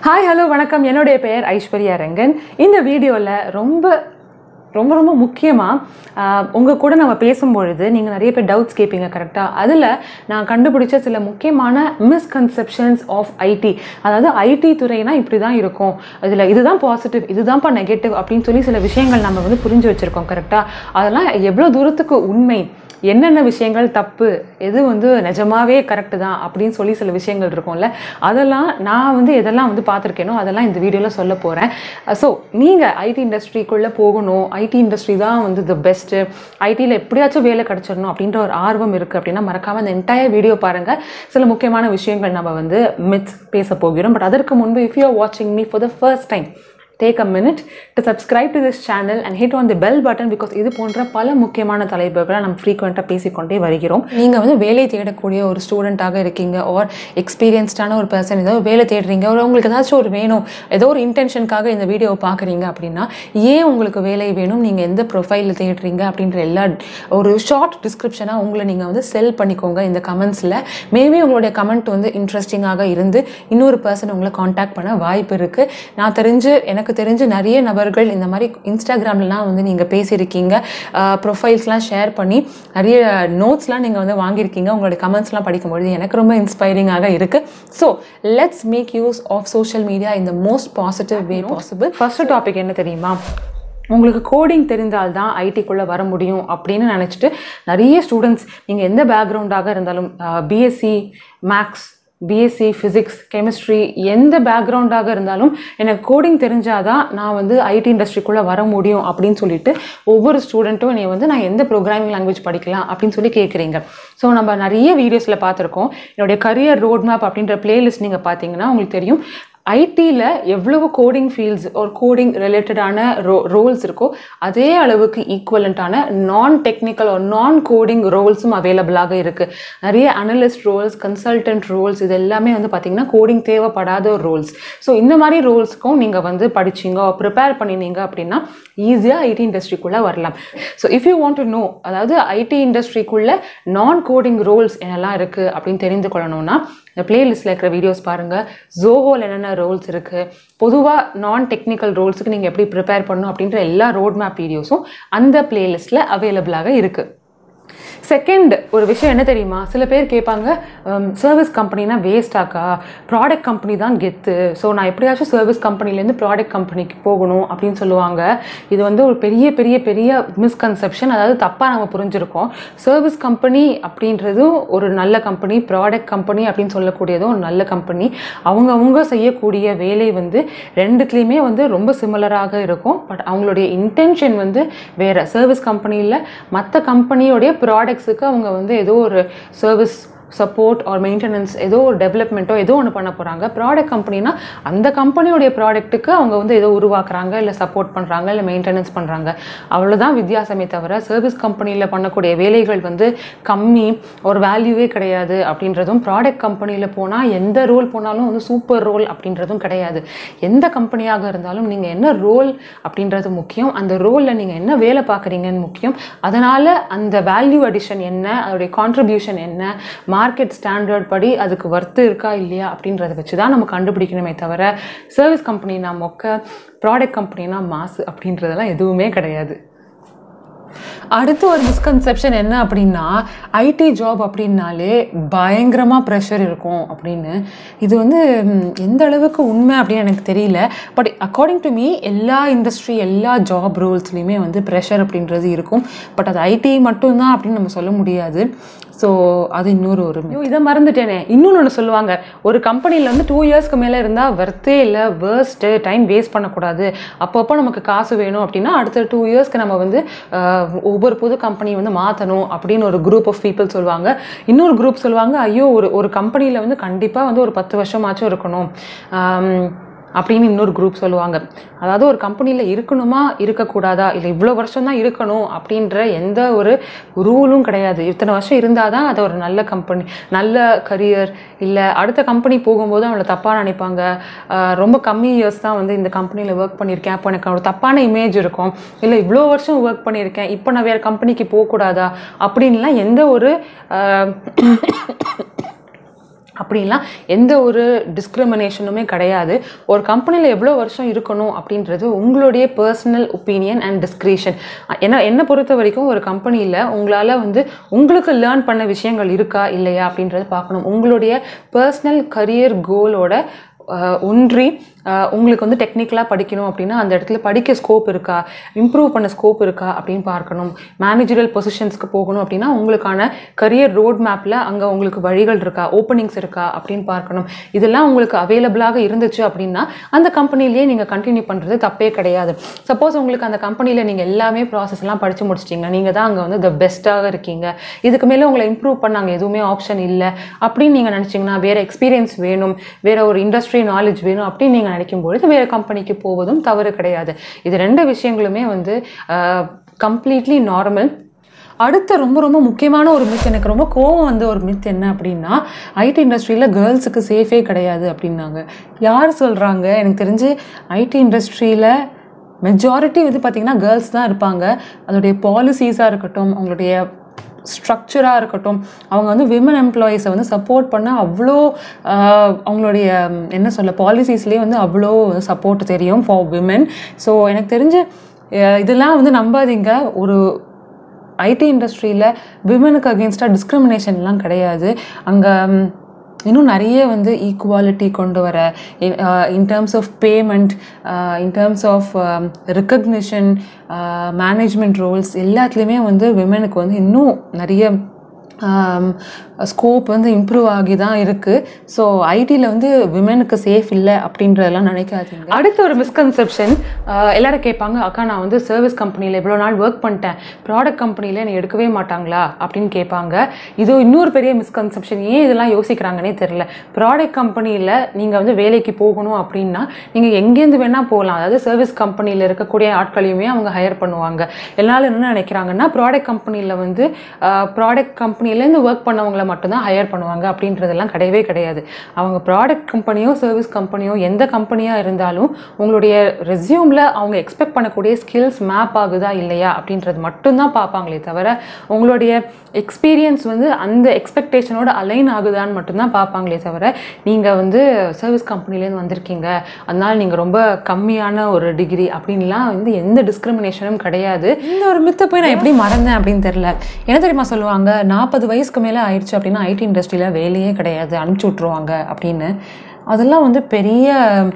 hi hello வணக்கம் என்னுடைய பெயர் ஐஸ்வர்யா ரங்கன் இந்த வீடியோவில் ரொம்ப ரொம்ப ரொம்ப முக்கியமாக உங்கள் கூட நம்ம பேசும்பொழுது நீங்கள் நிறைய பேர் டவுட்ஸ் கேட்பீங்க கரெக்டாக அதில் நான் கண்டுபிடிச்ச சில முக்கியமான மிஸ்கன்செப்ஷன்ஸ் ஆஃப் ஐடி அதாவது ஐடி துறைனா இப்படி தான் இருக்கும் இதில் இதுதான் பாசிட்டிவ் இதுதான்ப்பா நெகட்டிவ் அப்படின்னு சொல்லி சில விஷயங்கள் நம்ம வந்து புரிஞ்சு வச்சுருக்கோம் கரெக்டாக அதெல்லாம் எவ்வளோ தூரத்துக்கு உண்மை என்னென்ன விஷயங்கள் தப்பு எது வந்து நிஜமாவே கரெக்டு தான் அப்படின்னு சொல்லி சில விஷயங்கள் இருக்கும்ல அதெல்லாம் நான் வந்து எதெல்லாம் வந்து பார்த்துருக்கேனோ அதெல்லாம் இந்த வீடியோவில் சொல்ல போகிறேன் ஸோ நீங்கள் ஐடி இண்டஸ்ட்ரிக்குள்ளே போகணும் ஐடி இண்டஸ்ட்ரி தான் வந்து த பெஸ்ட்டு ஐடியில் எப்படியாச்சும் வேலை கிடச்சிடணும் அப்படின்ற ஒரு ஆர்வம் இருக்குது அப்படின்னா மறக்காமல் இந்த என்டையர் வீடியோ பாருங்கள் சில முக்கியமான விஷயங்கள் நம்ம வந்து மித்ஸ் பேச போகிறோம் பட் அதற்கு முன்பு இஃப் யூ ஆர் வாட்சிங் me for the first time take a minute to subscribe to this channel and hit on the bell button because இது போன்ற பல முக்கியமான தலைப்புகளை நம்ம ஃப்ரீக்வெண்ட்டாக பேசிக்கொண்டே வருகிறோம் நீங்கள் வந்து வேலை தேடக்கூடிய ஒரு ஸ்டூடெண்ட்டாக இருக்கீங்க ஆர் எக்ஸ்பீரியன்ஸ்டான ஒரு பர்சன் ஏதோ வேலை தேடுறீங்க ஒரு உங்களுக்கு ஏதாச்சும் ஒரு வேணும் ஏதோ ஒரு இன்டென்ஷனுக்காக இந்த வீடியோவை பார்க்குறீங்க அப்படின்னா ஏன் உங்களுக்கு வேலை வேணும் நீங்கள் எந்த ப்ரொஃபைலில் தேடுறீங்க அப்படின்ற எல்லா ஒரு ஷார்ட் டிஸ்கிரிப்ஷனாக உங்களை நீங்கள் வந்து செல் பண்ணிக்கோங்க இந்த கமெண்ட்ஸில் மேபி உங்களுடைய கமெண்ட் வந்து இன்ட்ரெஸ்டிங்காக இருந்து இன்னொரு பர்சன் உங்களை காண்டாக்ட் பண்ண வாய்ப்பு இருக்குது நான் தெரிஞ்சு எனக்கு தெரிஞ்சு நிறைய நபர்கள் இந்த மாதிரி இன்ஸ்டாகிராம்லலாம் வந்து நீங்கள் பேசியிருக்கீங்க ப்ரொஃபைல்ஸ்லாம் ஷேர் பண்ணி நிறைய நோட்ஸ்லாம் நீங்கள் வந்து வாங்கியிருக்கீங்க உங்களுடைய கமெண்ட்ஸ்லாம் படிக்கும்பொழுது எனக்கு ரொம்ப இன்ஸ்பைரிங்காக இருக்குது so let's make use of social media in the most positive way possible first topic என்ன தெரியுமா உங்களுக்கு கோடிங் தெரிந்தால் தான் ஐடிக்குள்ளே வர முடியும் அப்படின்னு நினச்சிட்டு நிறைய ஸ்டூடெண்ட்ஸ் நீங்கள் எந்த பேக்ரவுண்டாக இருந்தாலும் BSc maths BSc physics chemistry எந்த பேக்ரவுண்டாக இருந்தாலும் எனக்கு கோடிங் தெரிஞ்சாதான் நான் வந்து ஐடி இண்டஸ்ட்ரிக்குள்ளே வர முடியும் அப்படின்னு சொல்லிட்டு ஒவ்வொரு ஸ்டூடெண்ட்டும் நீ வந்து நான் எந்த ப்ரோக்ராமிங் லாங்குவேஜ் படிக்கலாம் அப்படின்னு சொல்லி கேட்குறீங்க ஸோ நம்ம நிறைய வீடியோஸில் பார்த்துருக்கோம் என்னுடைய கரியர் ரோட் மேப் அப்படின்ற பிளேலிஸ்ட் நீங்கள் பார்த்தீங்கன்னா உங்களுக்கு தெரியும் ஐடியில் எவ்வளவு கோடிங் ஃபீல்ட்ஸ் ஒரு கோடிங் ரிலேட்டடான ரோ ரோல்ஸ் இருக்கோ அதே அளவுக்கு ஈக்குவலண்ட்டான நான் டெக்னிக்கல் ஒரு நான் கோடிங் ரோல்ஸும் அவைலபிளாக இருக்குது நிறைய அனலிஸ்ட் ரோல்ஸ் கன்சல்டன்ட் ரோல்ஸ் இது எல்லாமே வந்து பார்த்திங்கன்னா கோடிங் தேவைப்படாத ரோல்ஸ் ஸோ இந்த மாதிரி ரோல்ஸ்க்கும் நீங்கள் வந்து படிச்சிங்க ப்ரிப்பேர் பண்ணினீங்க அப்படின்னா ஈஸியாக ஐடி இண்டஸ்ட்ரிக்குள்ளே வரலாம் so if you want to know அதாவது ஐடி இண்டஸ்ட்ரிக்குள்ளே நான் கோடிங் ரோல்ஸ் என்னெல்லாம் இருக்குது அப்படின்னு தெரிந்து கொள்ளணும்னா இந்த பிளேலிஸ்ட்டில் இருக்கிற வீடியோஸ் பாருங்கள் ஜோஹோவில் என்னென்ன ரோல்ஸ் இருக்குது பொதுவாக நான் டெக்னிக்கல் ரோல்ஸுக்கு நீங்கள் எப்படி ப்ரிப்பேர் பண்ணணும் அப்படின்ற எல்லா ரோட் மேப் வீடியோஸும் அந்த பிளேலிஸ்ட்டில் அவைலபிளாக இருக்குது செகண்ட் ஒரு விஷயம் என்ன தெரியுமா சில பேர் கேட்பாங்க சர்வீஸ் கம்பெனினா வேஸ்டாக்கா ப்ராடக்ட் கம்பெனி தான் கெத்து ஸோ நான் எப்படியாச்சும் சர்வீஸ் கம்பெனிலேருந்து ப்ராடக்ட் கம்பெனிக்கு போகணும் அப்படின்னு சொல்லுவாங்க இது வந்து ஒரு பெரிய பெரிய பெரிய மிஸ்கன்செப்ஷன் அதாவது தப்பாக நம்ம புரிஞ்சிருக்கோம் சர்வீஸ் கம்பெனி அப்படின்றதும் ஒரு நல்ல கம்பெனி ப்ராடக்ட் கம்பெனி அப்படின்னு சொல்லக்கூடியதும் ஒரு நல்ல கம்பெனி அவங்கவுங்க செய்யக்கூடிய வேலை வந்து ரெண்டுத்துலேயுமே வந்து ரொம்ப சிமிலராக இருக்கும் பட் அவங்களுடைய இன்டென்ஷன் வந்து வேறு சர்வீஸ் கம்பெனியில் மற்ற கம்பெனியோடைய ப்ராடக்ட்ஸுக்கு அவங்க வந்து ஏதோ ஒரு சர்வீஸ் சப்போர்ட் ஆர் மெயின்டெனன்ஸ் ஏதோ ஒரு டெவலப்மெண்ட்டோ ஏதோ ஒன்று பண்ண போகிறாங்க ப்ராடக்ட் கம்பெனினா அந்த கம்பெனியோடைய ப்ராடக்ட்டுக்கு அவங்க வந்து ஏதோ உருவாக்குறாங்க இல்லை சப்போர்ட் பண்ணுறாங்க இல்லை மெயின்டெனன்ஸ் பண்ணுறாங்க அவ்வளோதான் வித்தியாசமே தவிர சர்வீஸ் கம்பெனியில் பண்ணக்கூடிய வேலைகள் வந்து கம்மி ஒரு வேல்யூவே கிடையாது அப்படின்றதும் ப்ராடக்ட் கம்பெனியில் போனால் எந்த ரோல் போனாலும் வந்து சூப்பர் ரோல் அப்படின்றதும் கிடையாது எந்த கம்பெனியாக இருந்தாலும் நீங்கள் என்ன ரோல் அப்படின்றது முக்கியம் அந்த ரோலில் நீங்கள் என்ன வேலை பார்க்குறீங்கன்னு முக்கியம் அதனால் அந்த வேல்யூ அடிஷன் என்ன அதோடைய கான்ட்ரிபியூஷன் என்ன மார்க்கெட் ஸ்டாண்டர்ட் படி அதுக்கு ஒர்த்து இருக்கா இல்லையா அப்படின்றத வச்சு தான் நம்ம கண்டுபிடிக்கணுமே தவிர சர்வீஸ் கம்பெனினா மொக்க ப்ராடக்ட் கம்பெனினா மாசு அப்படின்றதெல்லாம் எதுவுமே கிடையாது அடுத்து ஒரு மிஸ்கன்செப்ஷன் என்ன அப்படின்னா ஐடி ஜாப் அப்படின்னாலே பயங்கரமாக ப்ரெஷர் இருக்கும் அப்படின்னு இது வந்து ம், எந்த அளவுக்கு உண்மை அப்படின்னு எனக்கு தெரியல பட் அக்கார்டிங் டு மீ எல்லா இண்டஸ்ட்ரி எல்லா ஜாப் ரோல்ஸ்லையுமே வந்து ப்ரெஷர் அப்படின்றது இருக்கும் பட் அது ஐடி மட்டும்தான் அப்படின்னு நம்ம சொல்ல முடியாது ஸோ அது இன்னொரு ஒரு ஐயோ இதை மறந்துட்டேனே இன்னொன்று ஒன்று சொல்லுவாங்க ஒரு கம்பெனியில் வந்து டூ இயர்ஸ்க்கு மேலே இருந்தால் வர்த்தே இல்லை வேர்ஸ்ட்டு டைம் வேஸ்ட் பண்ணக்கூடாது அப்பப்போ நமக்கு காசு வேணும் அப்படின்னா அடுத்த டூ இயர்ஸ்க்கு நம்ம வந்து ஆஹ், ஒவ்வொரு புது கம்பெனி வந்து மாற்றணும் அப்படின்னு ஒரு குரூப் ஆஃப் பீப்புள் சொல்லுவாங்க இன்னொரு குரூப் சொல்லுவாங்க ஐயோ ஒரு ஒரு கம்பெனியில் வந்து கண்டிப்பாக வந்து ஒரு பத்து வருஷமாச்சும் இருக்கணும் ஆம், அப்படின்னு இன்னொரு குரூப் சொல்லுவாங்க அதாவது ஒரு கம்பெனியில் இருக்கணுமா இருக்கக்கூடாதா இல்லை இவ்வளோ வருஷம் தான் இருக்கணும் அப்படின்ற எந்த ஒரு ரூலும் கிடையாது இத்தனை வருஷம் இருந்தால் தான் அது ஒரு நல்ல கம்பெனி நல்ல கரியர் இல்லை அடுத்த கம்பெனி போகும்போது அவங்கள தப்பாக நினைப்பாங்க ஆஹ் ரொம்ப கம்மி இயர்ஸ் தான் வந்து இந்த கம்பெனியில் ஒர்க் பண்ணியிருக்கேன் அப்போ எனக்கு ஒரு தப்பான இமேஜ் இருக்கும் இல்லை இவ்வளோ வருஷம் ஒர்க் பண்ணியிருக்கேன் இப்போ நான் வேறு கம்பெனிக்கு போகக்கூடாதா அப்படின்லாம் எந்த ஒரு ஆஹ் அப்படிலாம் எந்த ஒரு டிஸ்கிரிமினேஷனுமே கிடையாது ஒரு கம்பெனியில் எவ்வளோ வருஷம் இருக்கணும் அப்படின்றது உங்களுடைய பர்சனல் ஒப்பீனியன் அண்ட் டிஸ்கிரிஷன் ஏன்னா என்னை பொறுத்த வரைக்கும் ஒரு கம்பெனியில் உங்களால் வந்து உங்களுக்கு லேர்ன் பண்ண விஷயங்கள் இருக்கா இல்லையா அப்படின்றத பார்க்கணும் உங்களுடைய பர்சனல் கரியர் கோலோட ஒன்றி அஹ், உங்களுக்கு வந்து டெக்னிக்கலாக படிக்கணும் அப்படின்னா அந்த இடத்துல படிக்க ஸ்கோப் இருக்கா இம்ப்ரூவ் பண்ண ஸ்கோப் இருக்கா அப்படின்னு பார்க்கணும் மேனேஜரல் பொசிஷன்ஸ்க்கு போகணும் அப்படின்னா உங்களுக்கான கரியர் ரோட் மேப்பில் அங்கே உங்களுக்கு வழிகள் இருக்கா ஓப்பனிங்ஸ் இருக்கா அப்படின்னு பார்க்கணும் இதெல்லாம் உங்களுக்கு அவைலபிளாக இருந்துச்சு அப்படின்னா அந்த கம்பெனிலேயே நீங்கள் கண்டினியூ பண்ணுறது தப்பே கிடையாது சப்போஸ் உங்களுக்கு அந்த கம்பெனியில் நீங்கள் எல்லாமே ப்ராசஸ்லாம் படித்து முடிச்சிட்டிங்க நீங்கள் தான் அங்கே வந்து த பெஸ்ட்டாக இருக்கீங்க இதுக்கு மேலே உங்களை இம்ப்ரூவ் பண்ணாங்க எதுவுமே ஆப்ஷன் இல்லை அப்படின்னு நீங்கள் நினச்சிங்கன்னா வேறு எக்ஸ்பீரியன்ஸ் வேணும் வேறு ஒரு இண்டஸ்ட்ரி நாலேஜ் வேணும் அப்படின்னு நீங்கள் நினைக்கும் பொழுது வேறு கம்பெனிக்கு போவதும் தவறு கிடையாது இது ரெண்டு விஷயங்களுமே வந்து கம்ப்ளீட்லி நார்மல் அடுத்த ரொம்ப ரொம்ப முக்கியமான ஒரு மித் எனக்கு ரொம்ப கோவம் வந்த ஒரு மித் என்ன அப்படின்னா ஐடி இண்டஸ்ட்ரியில் கேர்ள்ஸுக்கு சேஃபே கிடையாது அப்படின்னாங்க யார் சொல்கிறாங்க எனக்கு தெரிஞ்சு ஐடி இண்டஸ்ட்ரியில் மெஜாரிட்டி வந்து பார்த்திங்கன்னா கேர்ள்ஸ் தான் இருப்பாங்க அதோடைய பாலிசிஸாக இருக்கட்டும் அவங்களுடைய ஸ்ட்ரக்சராக இருக்கட்டும் அவங்க வந்து விமன் எம்ப்ளாயீஸை வந்து சப்போர்ட் பண்ண அவ்வளோ ஆஹ், அவங்களுடைய ம், என்ன சொல்ல பாலிசிஸ்லேயே வந்து அவ்வளோ சப்போர்ட் தெரியும் ஃபார் விமன் ஸோ எனக்கு தெரிஞ்சு அஹ், இதெல்லாம் வந்து நம்பாதீங்க ஒரு ஐடி இண்டஸ்ட்ரியில் விமனுக்கு அகேன்ஸ்டாக டிஸ்கிரிமினேஷன்லாம் கிடையாது அங்கே இன்னும் நிறைய வந்து ஈக்குவாலிட்டி கொண்டு வர in terms of payment in terms of recognition management roles எல்லாத்துலேயுமே வந்து விமனுக்கு வந்து இன்னும் நிறைய ஸ்கோப் வந்து இம்ப்ரூவ் ஆகி தான் இருக்குது ஸோ ஐடியில் வந்து விமனுக்கு சேஃப் இல்லை அப்படின்றதெல்லாம் நினைக்காதீங்க அடுத்த ஒரு மிஸ்கன்செப்ஷன் எல்லாரும் கேட்பாங்க அக்கா நான் வந்து சர்வீஸ் கம்பெனியில் இவ்வளோ நாள் ஒர்க் பண்ணிட்டேன் ப்ராடக்ட் கம்பெனியில் என்னை எடுக்கவே மாட்டாங்களா அப்படின்னு கேட்பாங்க இது இன்னொரு பெரிய மிஸ்கன்செப்ஷன் ஏன் இதெல்லாம் யோசிக்கிறாங்கன்னே தெரில ப்ராடக்ட் கம்பெனியில் நீங்கள் வந்து வேலைக்கு போகணும் அப்படின்னா நீங்கள் எங்கேருந்து வேணால் போகலாம் அதாவது சர்வீஸ் கம்பெனியில் இருக்கக்கூடிய ஆட்களையுமே அவங்க ஹையர் பண்ணுவாங்க எல்லாரும் என்ன நினைக்கிறாங்கன்னா ப்ராடக்ட் கம்பெனியில் வந்து ப்ராடக்ட் கம்பெனிலேருந்து ஒர்க் பண்ணவங்கள மட்டும்தான் ஹையர் பண்ணுவாங்க அப்படின்றதெல்லாம் கிடையவே கிடையாது அவங்க ப்ராடக்ட் கம்பெனியோ சர்வீஸ் கம்பெனியோ எந்த கம்பெனியாக இருந்தாலும் உங்களுடைய ரெஸ்யூமில் அவங்க எக்ஸ்பெக்ட் பண்ணக்கூடிய ஸ்கில்ஸ் மேப் ஆகுதா இல்லையா அப்படின்றது மட்டும்தான் பார்ப்பாங்களே தவிர உங்களுடைய எக்ஸ்பீரியன்ஸ் வந்து அந்த எக்ஸ்பெக்டேஷனோட அலைன் ஆகுதான்னு மட்டும்தான் பார்ப்பாங்களே தவிர நீங்கள் வந்து சர்வீஸ் கம்பெனிலேருந்து வந்திருக்கீங்க அதனால நீங்கள் ரொம்ப கம்மியான ஒரு டிகிரி அப்படின்லாம் வந்து எந்த டிஸ்கிரிமினேஷனும் கிடையாது இந்த ஒரு மித்தை போய் நான் எப்படி மறந்தேன் அப்படின்னு தெரில என்ன தெரியுமா சொல்லுவாங்க நாற்பது வயசுக்கு மேலே ஆயிடுச்சு அப்படின்னா ஐடி இண்டஸ்ட்ரியில் வேலையே கிடையாது அனுப்பிச்சி விட்ருவாங்க அப்படின்னு அதெல்லாம் வந்து பெரிய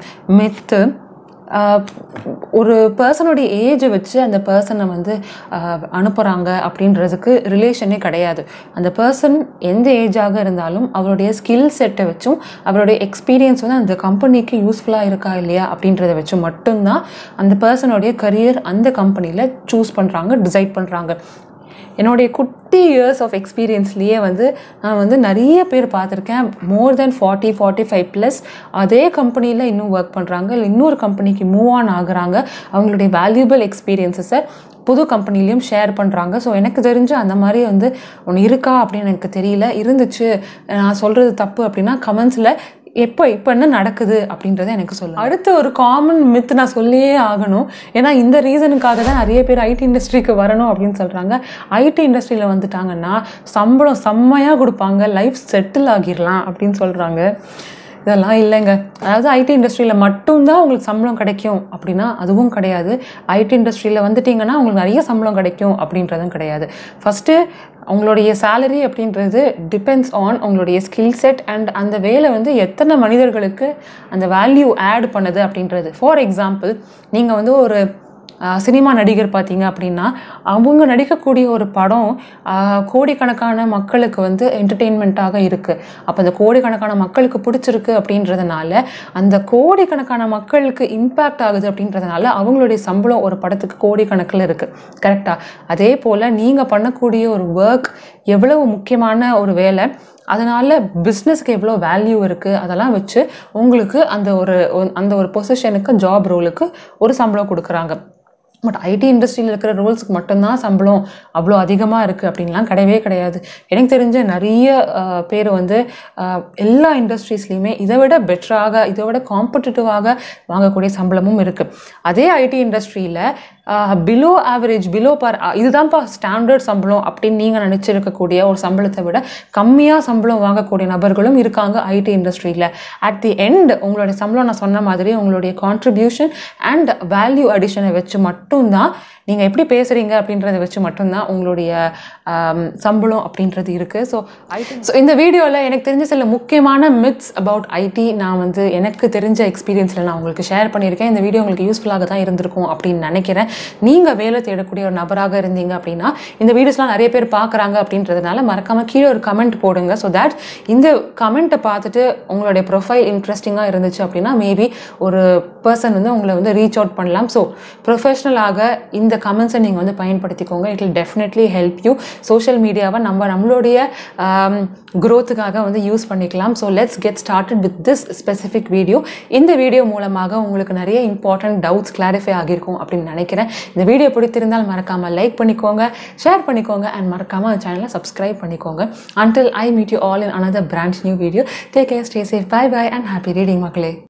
மெத்து ஆஹ் ஒரு பர்சனுடைய ஏஜை வச்சு அந்த பர்சனை வந்து ஆஹ் அனுப்புகிறாங்க அப்படின்றதுக்கு ரிலேஷனே கிடையாது அந்த பர்சன் எந்த ஏஜாக இருந்தாலும் அவருடைய ஸ்கில் செட்டை வச்சும் அவருடைய எக்ஸ்பீரியன்ஸ் வந்து அந்த கம்பெனிக்கு யூஸ்ஃபுல்லாக இருக்கா இல்லையா அப்படின்றத வச்சு மட்டும்தான் அந்த பர்சனுடைய கரியர் அந்த கம்பெனியில் சூஸ் பண்ணுறாங்க டிசைட் பண்ணுறாங்க என்னுடைய குட்டி இயர்ஸ் ஆஃப் எக்ஸ்பீரியன்ஸ்லேயே வந்து நான் வந்து நிறைய பேர் பார்த்துருக்கேன் more than forty forty five plus அதே கம்பெனியில் இன்னும் ஒர்க் பண்ணுறாங்க இல்லை இன்னொரு கம்பெனிக்கு மூவ் ஆன் ஆகுறாங்க அவங்களுடைய வேல்யூபிள் எக்ஸ்பீரியன்ஸஸை புது கம்பெனிலையும் ஷேர் பண்ணுறாங்க ஸோ எனக்கு தெரிஞ்சு அந்த மாதிரி வந்து ஒன்று இருக்கா அப்படின்னு எனக்கு தெரியல இருந்துச்சு நான் சொல்கிறது தப்பு அப்படின்னா கமெண்ட்ஸில் எப்போ இப்போ என்ன நடக்குது அப்படின்றத எனக்கு சொல்லு அடுத்த ஒரு காமன் மித் நான் சொல்லியே ஆகணும் ஏன்னா இந்த ரீசனுக்காக தான் நிறைய பேர் ஐடி இண்டஸ்ட்ரிக்கு வரணும் அப்படின்னு சொல்கிறாங்க ஐடி இண்டஸ்ட்ரியில் வந்துட்டாங்கன்னா சம்பளம் செம்மையாக கொடுப்பாங்க லைஃப் செட்டில் ஆகிடலாம் அப்படின்னு சொல்கிறாங்க இதெல்லாம் இல்லைங்க அதாவது ஐடி இண்டஸ்ட்ரியில் மட்டும்தான் உங்களுக்கு சம்பளம் கிடைக்கும் அப்படின்னா அதுவும் கிடையாது ஐடி இண்டஸ்ட்ரியில் வந்துட்டிங்கன்னா உங்களுக்கு நிறைய சம்பளம் கிடைக்கும் அப்படின்றதும் கிடையாது ஃபஸ்ட்டு உங்களுடைய சேலரி அப்படின்றது டிபெண்ட்ஸ் ஆன் உங்களுடைய ஸ்கில் செட் அண்ட் அந்த வேலை வந்து எத்தனை மனிதர்களுக்கு அந்த வேல்யூ ஆட் பண்ணுது அப்படின்றது ஃபார் எக்ஸாம்பிள் நீங்கள் வந்து ஒரு ஆஹ் சினிமா நடிகர் பார்த்தீங்க அப்படின்னா அவங்க நடிக்கக்கூடிய ஒரு படம் ஆஹ் கோடிக்கணக்கான மக்களுக்கு வந்து என்டர்டெயின்மெண்ட்டாக இருக்குது அப்போ அந்த கோடிக்கணக்கான மக்களுக்கு பிடிச்சிருக்கு அப்படின்றதுனால அந்த கோடிக்கணக்கான மக்களுக்கு இம்பேக்ட் ஆகுது அப்படின்றதுனால அவங்களுடைய சம்பளம் ஒரு படத்துக்கு கோடிக்கணக்கில் இருக்குது கரெக்டாக அதே போல் நீங்கள் பண்ணக்கூடிய ஒரு ஒர்க் எவ்வளவு முக்கியமான ஒரு வேலை அதனால் பிஸ்னஸ்க்கு எவ்வளோ வேல்யூ இருக்குது அதெல்லாம் வச்சு உங்களுக்கு அந்த ஒரு அந்த ஒரு பொசிஷனுக்கு ஜாப் ரோலுக்கு ஒரு சம்பளம் கொடுக்குறாங்க பட் ஐடி இண்டஸ்ட்ரியில் இருக்கிற ரோல்ஸ்க்கு மட்டும்தான் சம்பளம் அவ்வளோ அதிகமாக இருக்குது அப்படின்லாம் கிடையவே கிடையாது எனக்கு தெரிஞ்ச நிறைய அஹ், பேர் வந்து அஹ், எல்லா இண்டஸ்ட்ரீஸ்லையுமே இதை விட பெட்டராக இதை விட காம்படிட்டிவாக வாங்கக்கூடிய சம்பளமும் இருக்குது அதே ஐடி இண்டஸ்ட்ரியில் பிலோ ஆவரேஜ் பிலோ பர் இதுதான்ப்பா ஸ்டாண்டர்ட் சம்பளம் அப்படின்னு நீங்கள் நினச்சிருக்கக்கூடிய ஒரு சம்பளத்தை விட கம்மியாக சம்பளம் வாங்கக்கூடிய நபர்களும் இருக்காங்க ஐடி இண்டஸ்ட்ரியில் அட் தி எண்ட் உங்களுடைய சம்பளம் நான் சொன்ன மாதிரி உங்களுடைய கான்ட்ரிபியூஷன் அண்ட் வேல்யூ அடிஷனை வச்சு மட்டும்தான் நீங்கள் எப்படி பேசுகிறீங்க அப்படின்றத வச்சு மட்டும்தான் உங்களுடைய ஆம், சம்பளம் அப்படின்றது இருக்குது ஸோ ஐடி ஸோ இந்த வீடியோவில் எனக்கு தெரிஞ்ச சில முக்கியமான மித்ஸ் அபவுட் ஐடி நான் வந்து எனக்கு தெரிஞ்ச எக்ஸ்பீரியன்ஸில் நான் உங்களுக்கு ஷேர் பண்ணியிருக்கேன் இந்த வீடியோ உங்களுக்கு யூஸ்ஃபுல்லாக தான் இருந்திருக்கும் அப்படின்னு நினைக்கிறேன் நீங்கள் வேலை தேடக்கூடிய ஒரு நபராக இருந்தீங்க அப்படின்னா இந்த வீடியோஸ்லாம் நிறைய பேர் பார்க்குறாங்க அப்படின்றதுனால மறக்காமல் கீழே ஒரு கமெண்ட் போடுங்க ஸோ தட் இந்த கமெண்ட்டை பார்த்துட்டு உங்களுடைய ப்ரொஃபைல் இன்ட்ரெஸ்டிங்காக இருந்துச்சு அப்படின்னா மேபி ஒரு பர்சன் வந்து உங்களை வந்து ரீச் அவுட் பண்ணலாம் ஸோ ப்ரொஃபஷ்னலாக இந்த கமெண்ட்ஸை நீங்கள் வந்து பயன்படுத்திக்கோங்க it will definitely help you social மீடியாவை நம்ம நம்மளுடைய க்ரோத்துக்காக வந்து யூஸ் பண்ணிக்கலாம் so let's get started with this specific video இந்த வீடியோ மூலமாக உங்களுக்கு நிறைய இம்பார்ட்டன்ட் டவுட்ஸ் கிளாரிஃபை ஆகியிருக்கும் அப்படின்னு நினைக்கிறேன் இந்த வீடியோ பிடித்திருந்தால் மறக்காமல் லைக் பண்ணிக்கோங்க ஷேர் பண்ணிக்கோங்க அண்ட் மறக்காமல் சேனலை சப்ஸ்கிரைப் பண்ணிக்கோங்க until I meet you all in another brand new video take care stay safe bye bye and happy reading மக்களே